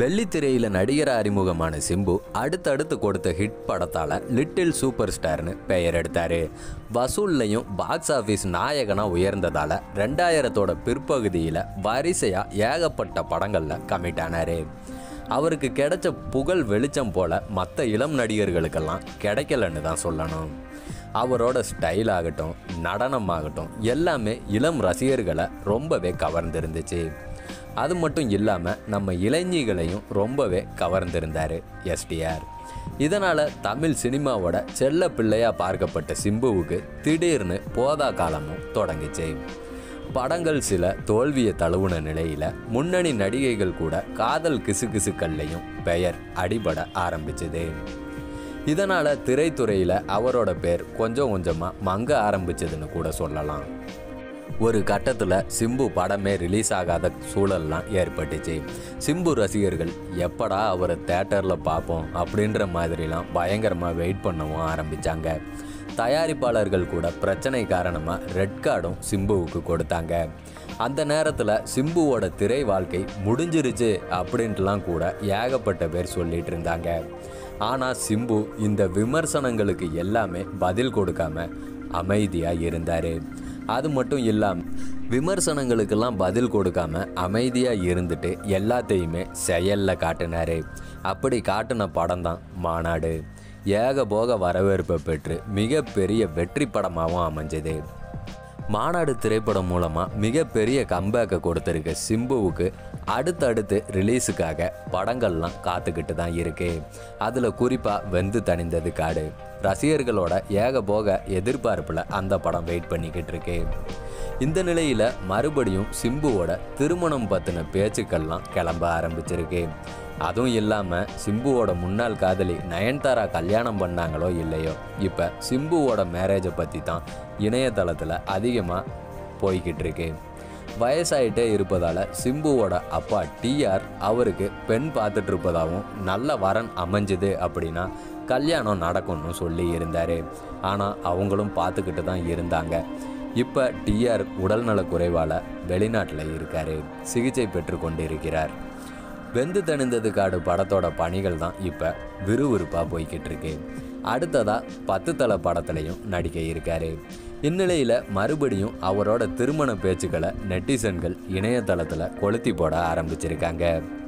வெள்ளித்திரையில் நடிகர் அறிமுகமான சிம்பு அடுத்தடுத்து கொடுத்த ஹிட் படத்தால் லிட்டில் சூப்பர் ஸ்டார்னு பெயர் எடுத்தார் வசூல்லையும் பாக்ஸ் ஆஃபீஸ் நாயகனாக உயர்ந்ததால் ரெண்டாயிரத்தோட பிற்பகுதியில் வரிசையாக ஏகப்பட்ட படங்களில் கமிட் ஆனார் அவருக்கு கிடைச்ச புகழ் வெளிச்சம் போல மற்ற இளம் நடிகர்களுக்கெல்லாம் கிடைக்கலன்னு தான் சொல்லணும் அவரோட ஸ்டைல் ஆகட்டும் நடனம் ஆகட்டும் எல்லாமே இளம் ரசிகர்களை ரொம்பவே கவர்ந்திருந்துச்சு அது மட்டும் இல்லாமல் நம்ம இளைஞர்களையும் ரொம்பவே கவர்ந்திருந்தார் எஸ்டிஆர் இதனால் தமிழ் சினிமாவோட செல்ல பிள்ளையாக பார்க்கப்பட்ட சிம்புவுக்கு திடீர்னு போதா காலமும் தொடங்குச்சு படங்கள் சில தோல்வியை தழுவுன நிலையில் முன்னணி நடிகைகள் கூட காதல் கிசுகிசுக்கள்லையும் பெயர் அடிபட ஆரம்பிச்சது இதனால் திரைத்துறையில் அவரோட பேர் கொஞ்சம் கொஞ்சமாக மங்க ஆரம்பிச்சதுன்னு கூட சொல்லலாம் ஒரு கட்டத்தில் சிம்பு படமே ரிலீஸ் ஆகாத சூழல்லாம் ஏற்பட்டுச்சு சிம்பு ரசிகர்கள் எப்படா அவரை தேட்டரில் பார்ப்போம் அப்படின்ற மாதிரிலாம் பயங்கரமாக வெயிட் பண்ணவும் ஆரம்பித்தாங்க தயாரிப்பாளர்கள் கூட பிரச்சனை காரணமாக ரெட் கார்டும் சிம்புவுக்கு கொடுத்தாங்க அந்த நேரத்தில் சிம்புவோட திரை வாழ்க்கை முடிஞ்சிருச்சு அப்படின்ட்டுலாம் கூட ஏகப்பட்ட பேர் சொல்லிட்டு இருந்தாங்க ஆனால் சிம்பு இந்த விமர்சனங்களுக்கு எல்லாமே பதில் கொடுக்காம அமைதியாக இருந்தார் அது மட்டும் இல்லாமல் விமர்சனங்களுக்கெல்லாம் பதில் கொடுக்காம அமைதியாக இருந்துட்டு எல்லாத்தையுமே செயலில் காட்டினாரு அப்படி காட்டின படம் தான் மாநாடு ஏகபோக வரவேற்பை பெற்று மிகப்பெரிய வெற்றி படமாகவும் அமைஞ்சது மாநாடு திரைப்படம் மூலமாக மிகப்பெரிய கம்பேக்கை கொடுத்துருக்க சிம்புவுக்கு அடுத்தடுத்து ரிலீஸுக்காக படங்கள்லாம் காத்துக்கிட்டு தான் இருக்கு அதில் குறிப்பாக வெந்து தணிந்தது காடு ரசிகர்களோட ஏகபோக எதிர்பார்ப்பில் அந்த படம் வெயிட் பண்ணிக்கிட்டு இருக்கு இந்த நிலையில் மறுபடியும் சிம்புவோட திருமணம் பற்றின பேச்சுக்கள்லாம் கிளம்ப ஆரம்பிச்சிருக்கு அதுவும் இல்லாமல் சிம்புவோட முன்னாள் காதலி நயன்தாரா கல்யாணம் பண்ணாங்களோ இல்லையோ இப்போ சிம்புவோட மேரேஜை பற்றி தான் இணையதளத்தில் அதிகமாக போய்கிட்டு இருக்கு வயசாயிட்டே இருப்பதால் சிம்புவோட அப்பா டிஆர் அவருக்கு பெண் பார்த்துட்டு இருப்பதாகவும் நல்ல வரன் அமைஞ்சுது அப்படின்னா கல்யாணம் நடக்கும்னு சொல்லி இருந்தார் ஆனால் அவங்களும் பார்த்துக்கிட்டு தான் இருந்தாங்க இப்போ டிஆர் உடல்நலக் குறைவால் வெளிநாட்டில் இருக்கார் சிகிச்சை பெற்று கொண்டு இருக்கிறார் வெந்து தணிந்தது காடு படத்தோட பணிகள் தான் இப்போ விறுவிறுப்பாக போய்கிட்டு இருக்கு அடுத்ததாக பத்து தலை படத்துலையும் நடிக்க இருக்காரு இந்நிலையில் மறுபடியும் அவரோட திருமண பேச்சுக்களை நெட்டிசன்கள் இணையதளத்தில் கொளுத்தி போட ஆரம்பிச்சிருக்காங்க